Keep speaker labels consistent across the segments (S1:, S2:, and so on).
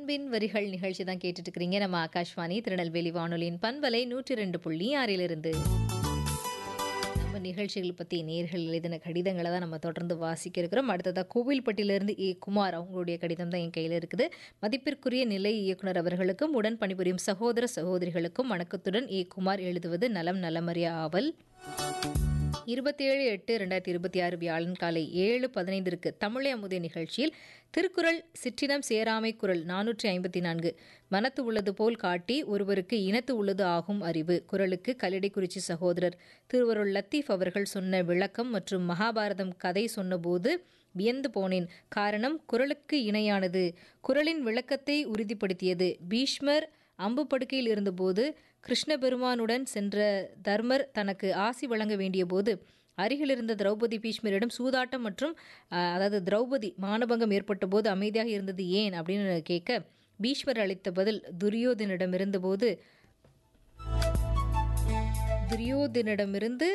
S1: அன்பின் வரிகள் நிகழ்ச்சி தான் கேட்டுட்டு இருக்கிறீங்க நம்ம ஆகாஷ்வாணி திருநெல்வேலி வானொலியின் பண்பலை நூற்றி ரெண்டு புள்ளி ஆறிலிருந்து நம்ம நிகழ்ச்சிகள் பற்றி நேர்கள் எழுதின கடிதங்களை தான் நம்ம தொடர்ந்து வாசிக்க இருக்கிறோம் அடுத்ததாக கோவில்பட்டியிலிருந்து ஏ குமார் அவங்களுடைய கடிதம் தான் என் கையில் இருக்குது மதிப்பிற்குரிய நிலை இயக்குனர் அவர்களுக்கும் உடன் பணிபுரியும் சகோதர சகோதரிகளுக்கும் வணக்கத்துடன் ஏ குமார் எழுதுவது நலம் நலமறிய ஆவல் இருபத்தேழு எட்டு ரெண்டாயிரத்தி இருபத்தி ஆறு வியாழன் காலை ஏழு பதினைந்திற்கு தமிழை அமுதே நிகழ்ச்சியில் திருக்குறள் சிற்றினம் சேராமை குரல் நானூற்றி ஐம்பத்தி நான்கு மனத்து உள்ளது போல் காட்டி ஒருவருக்கு இனத்து உள்ளது ஆகும் அறிவு குரலுக்கு கல்லடைக்குறிச்சி சகோதரர் திருவருள் லத்தீஃப் அவர்கள் சொன்ன விளக்கம் மற்றும் மகாபாரதம் கதை சொன்னபோது வியந்து போனேன் காரணம் குரலுக்கு இணையானது குரலின் விளக்கத்தை உறுதிப்படுத்தியது பீஷ்மர் அம்பு படுக்கையில் இருந்தபோது கிருஷ்ண பெருமானுடன் சென்ற தர்மர் தனக்கு ஆசி வழங்க வேண்டிய போது அருகில் இருந்த திரௌபதி பீஷ்மரிடம் சூதாட்டம் மற்றும் அஹ், அதாவது திரௌபதி மானபங்கம் ஏற்பட்ட போது அமைதியாக இருந்தது ஏன் அப்படின்னு கேட்க பீஷ்மர் அளித்த பதில் துரியோதனிடம் இருந்தபோது துரியோதனிடமிருந்து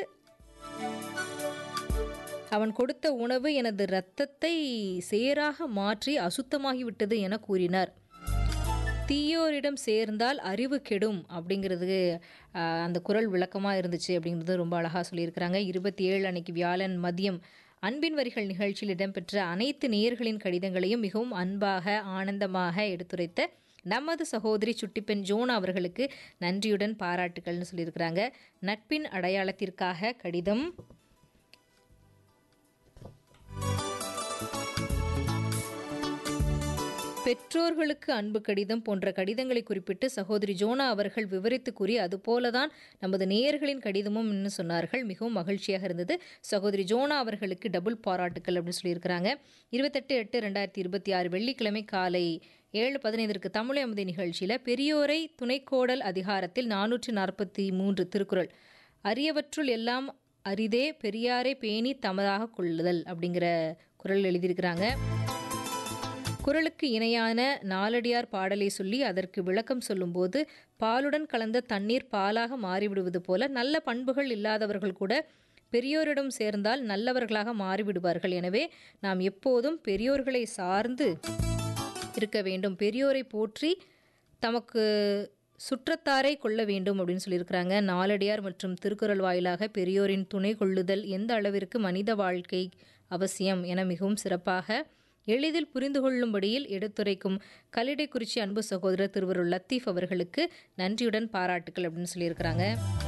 S1: அவன் கொடுத்த உணவு எனது இரத்தத்தை சேராக மாற்றி அசுத்தமாகிவிட்டது என கூறினார் தீயோரிடம் சேர்ந்தால் அறிவு கெடும் அப்படிங்கிறது ஆஹ், அந்த குரல் விளக்கமாக இருந்துச்சு அப்படிங்கிறது ரொம்ப அழகாக சொல்லியிருக்கிறாங்க இருபத்தி ஏழு அன்னைக்கு வியாழன் மதியம் அன்பின் வரிகள் நிகழ்ச்சியில் இடம்பெற்ற அனைத்து நேயர்களின் கடிதங்களையும் மிகவும் அன்பாக ஆனந்தமாக எடுத்துரைத்த நமது சகோதரி சுட்டிப்பெண் ஜோனா அவர்களுக்கு நன்றியுடன் பாராட்டுகள்னு சொல்லியிருக்கிறாங்க நட்பின் அடையாளத்திற்காக கடிதம் பெற்றோர்களுக்கு அன்பு கடிதம் போன்ற கடிதங்களை குறிப்பிட்டு சகோதரி ஜோனா அவர்கள் விவரித்து கூறி அதுபோலதான் நமது நேயர்களின் கடிதமும் இன்னும் சொன்னார்கள் மிகவும் மகிழ்ச்சியாக இருந்தது சகோதரி ஜோனா அவர்களுக்கு டபுள் பாராட்டுக்கள் அப்படின்னு சொல்லியிருக்கிறாங்க இருபத்தெட்டு எட்டு ரெண்டாயிரத்தி இருபத்தி ஆறு வெள்ளிக்கிழமை காலை ஏழு பதினைந்திற்கு தமிழ் அமுதி நிகழ்ச்சியில் பெரியோரை துணைக்கோடல் அதிகாரத்தில் நானூற்றி நாற்பத்தி மூன்று திருக்குறள் அரியவற்றுள் எல்லாம் அரிதே பெரியாரை பேணி தமதாக கொள்ளுதல் அப்படிங்கிற குரல் எழுதியிருக்கிறாங்க குரலுக்கு இணையான நாலடியார் பாடலை சொல்லி அதற்கு விளக்கம் சொல்லும்போது பாலுடன் கலந்த தண்ணீர் பாலாக மாறிவிடுவது போல நல்ல பண்புகள் இல்லாதவர்கள் கூட பெரியோரிடம் சேர்ந்தால் நல்லவர்களாக மாறிவிடுவார்கள் எனவே நாம் எப்போதும் பெரியோர்களை சார்ந்து இருக்க வேண்டும் பெரியோரை போற்றி தமக்கு சுற்றத்தாரை கொள்ள வேண்டும் அப்படின்னு சொல்லியிருக்கிறாங்க நாலடியார் மற்றும் திருக்குறள் வாயிலாக பெரியோரின் துணை கொள்ளுதல் எந்த அளவிற்கு மனித வாழ்க்கை அவசியம் என மிகவும் சிறப்பாக எளிதில் புரிந்து கொள்ளும்படியில் எடுத்துரைக்கும் கல்லிடைக்குறிச்சி அன்பு சகோதரர் திருவருள் லத்தீஃப் அவர்களுக்கு நன்றியுடன் பாராட்டுக்கள் அப்படின்னு சொல்லியிருக்கிறாங்க